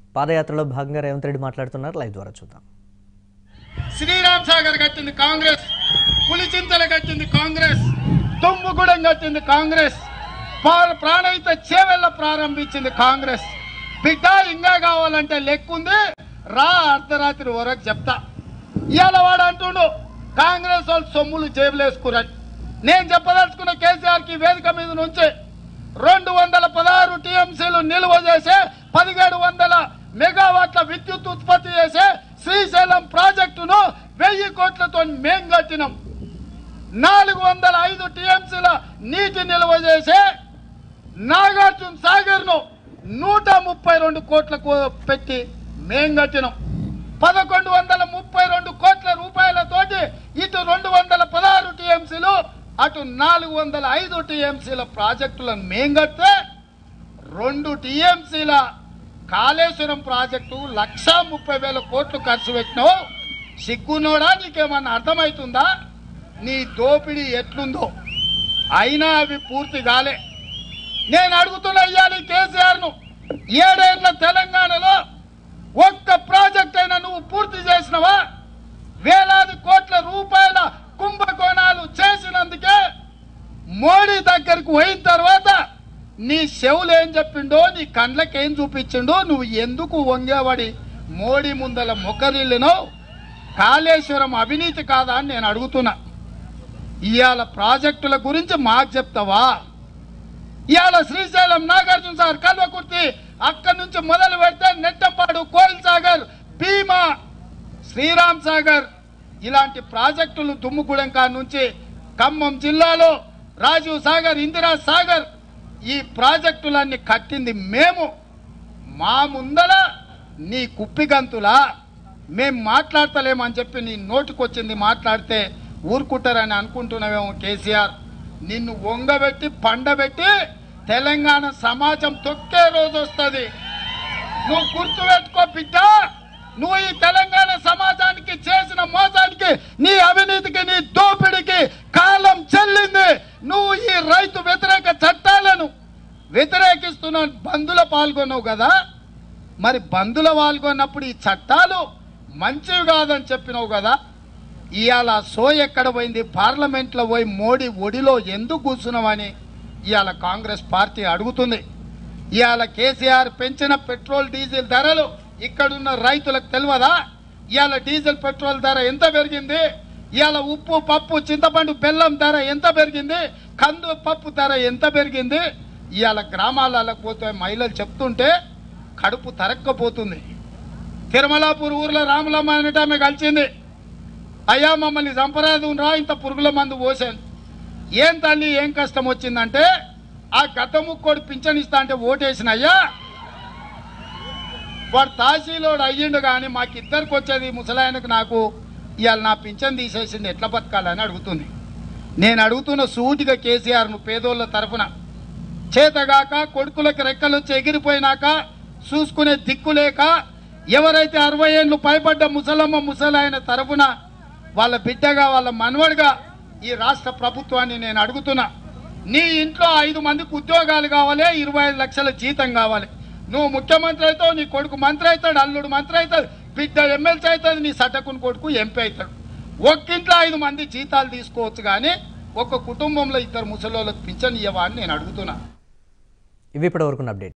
పాదయాత్రలో భాగంగా రేవంత్ రెడ్డి మాట్లాడుతున్నారు లైవ్ ద్వారా చూద్దాం శ్రీరామ్ సాగర్ కట్టింది కాంగ్రెస్ పులిచింతల కట్టింది కాంగ్రెస్ తుమ్ముగూడెం కట్టింది కాంగ్రెస్ పా- ప్రాణహిత చేవెళ్ళ ప్రారంభించింది కాంగ్రెస్ బిడ్డ ఇంకా కావాలంటే లెక్కుంది రా అర్ధరాత్రి వరకు చెప్తా ఇవాళ వాడు అంటుండు కాంగ్రెస్ వాళ్ళు సొమ్ములు జేబులేసుకురని నేను చెప్పదలుచుకున్న కేసీఆర్ కి వేదిక మీద నుంచి రెండు వందల పదహారు టీఎంసీలు నిల్వ చేసే పదిహేడు వందల మెగావాట్ల విద్యుత్ ఉత్పత్తి చేసే శ్రీశైలం ప్రాజెక్టును వెయ్యి కోట్లతో మేం కట్టినాం నాలుగు వందల ఐదు టీఎంసీల నీటి నిల్వ చేసే నాగార్జున సాగర్ ను నూట ముప్పై రెండు కోట్లకు పెట్టి మేం కట్టినాం పదకొండు వందల ముప్పై రెండు కోట్ల రూపాయలతోటి ఇటు రెండు వందల పదహారు టీఎంసీలు అటు నాలుగు వందల ఐదు టీఎంసీల ప్రాజెక్టులను మేం కడితే రెండు టీఎంసీల కాళేశ్వరం ప్రాజెక్టు లక్ష ముప్పై వేల కోట్లు ఖర్చు పెట్టినావు సిగ్గునోడా నీకేమన్నా అర్థమవుతుందా నీ దోపిడీ ఎట్లుందో అయినా అవి పూర్తి కాలే నేను అడుగుతున్నా ఇయ్యాలి కేసీఆర్ ను ఏడేళ్ల తెలంగాణలో ఒక్క ప్రాజెక్ట్ అయినా నువ్వు పూర్తి చేసినవా వేలాది కోట్ల రూపాయల కుంభకోణాలు చేసినందుకే మోడీ దగ్గరకు పోయిన తర్వాత నీ చెవులు ఏం చెప్పిండో నీ కండ్లకి ఏం చూపించిండో నువ్వు ఎందుకు వంగేవాడి మోడీ ముందల మొక్కరిల్లినో కాళేశ్వరం అవినీతి కాదా అని నేను అడుగుతున్నా ఇవాళ ప్రాజెక్టుల గురించి మాకు చెప్తావా ఇవాళ శ్రీశైలం నాగార్జున సాగర్ కల్వకుర్తి అక్కడి నుంచి మొదలు పెడితే నెట్టంపాడు కోయిల్ సాగర్ భీమా శ్రీరామ్ సాగర్ ఇలాంటి ప్రాజెక్టులు దుమ్ముగూడెం కాడ నుంచి ఖమ్మం జిల్లాలో రాజీవ్ సాగర్ ఇందిరా సాగర్ ఈ ప్రాజెక్టులన్నీ కట్టింది మేము మా ముందల నీ కుప్పిగంతులా మేం మాట్లాడతలేమని చెప్పి నీ నోటికొచ్చింది మాట్లాడితే ఊరుకుంటారని అనుకుంటున్నావేమో కేసీఆర్ నిన్ను వంగబెట్టి పండబెట్టి తెలంగాణ సమాజం తొక్కే రోజు వస్తుంది నువ్వు గుర్తుపెట్టుకో బిడ్డ నువ్వు ఈ తెలంగాణ సమాజానికి చేసిన మోసానికి నీ అవినీతికి నీ దోపిడికి కాలం చెల్లింది నువ్వు ఈ రైతు వ్యతిరేక చట్టాలను వ్యతిరేకిస్తున్న బంధులో పాల్గొన్నావు కదా మరి బంధులో పాల్గొన్నప్పుడు ఈ చట్టాలు మంచివి కాదని చెప్పినావు కదా ఇవాళ సో ఎక్కడ పోయింది పార్లమెంట్లో పోయి మోడీ ఒడిలో ఎందుకు కూర్చున్నావని ఇవాళ కాంగ్రెస్ పార్టీ అడుగుతుంది ఇవాళ కేసీఆర్ పెంచిన పెట్రోల్ డీజిల్ ధరలు ఇక్కడున్న రైతులకు తెలియదా ఇవాళ డీజిల్ పెట్రోల్ ధర ఎంత పెరిగింది ఇవాళ ఉప్పు పప్పు చింతపండు బెల్లం ధర ఎంత పెరిగింది కందు పప్పు ధర ఎంత పెరిగింది ఇవాళ గ్రామాలకు పోతే మహిళలు చెప్తుంటే కడుపు తరక్కపోతుంది తిరుమలాపూర్ ఊర్లో రాములమ్మ అనేట ఆమె కలిసింది అయ్యా మమ్మల్ని చంపరాదు రా ఇంత పురుగుల మందు పోసాను ఏం తల్లి ఏం కష్టం వచ్చిందంటే ఆ గత ముక్కోడు పింఛన్ ఇస్తా అంటే ఓటేసిన అయ్యా వాడు తహసీలోడు అయ్యిండు కానీ మాకు ఇద్దరికి వచ్చేది ముసలాయనకు నాకు ఇవాళ నా పింఛన్ తీసేసింది ఎట్లా బతకాలని అడుగుతుంది నేను అడుగుతున్న సూటిగా కేసీఆర్ను పేదోళ్ళ తరఫున చేతగాక కొడుకులకు రెక్కలొచ్చి ఎగిరిపోయినాక చూసుకునే దిక్కు లేక ఎవరైతే అరవై ఏళ్ళు పైబడ్డ ముసలమ్మ ముసలాయన తరఫున వాళ్ళ బిడ్డగా వాళ్ళ మనవడిగా ఈ రాష్ట్ర ప్రభుత్వాన్ని నేను అడుగుతున్నా నీ ఇంట్లో ఐదు మందికి ఉద్యోగాలు కావాలి ఇరవై ఐదు లక్షల జీతం కావాలి నువ్వు ముఖ్యమంత్రి అవుతావు నీ కొడుకు మంత్రి అవుతాడు అల్లుడు మంత్రి అవుతాడు బిడ్డ ఎమ్మెల్సీ అవుతుంది నీ సటకుని కొడుకు ఎంపీ అవుతాడు ఒక్కింట్లో ఐదు మంది జీతాలు తీసుకోవచ్చు కానీ ఒక కుటుంబంలో ఇద్దరు ముసలోళ్ళకి పింఛన్ ఇవ్వవా అని నేను అడుగుతున్నా ఇవి ఇప్పటివరకు అప్డేట్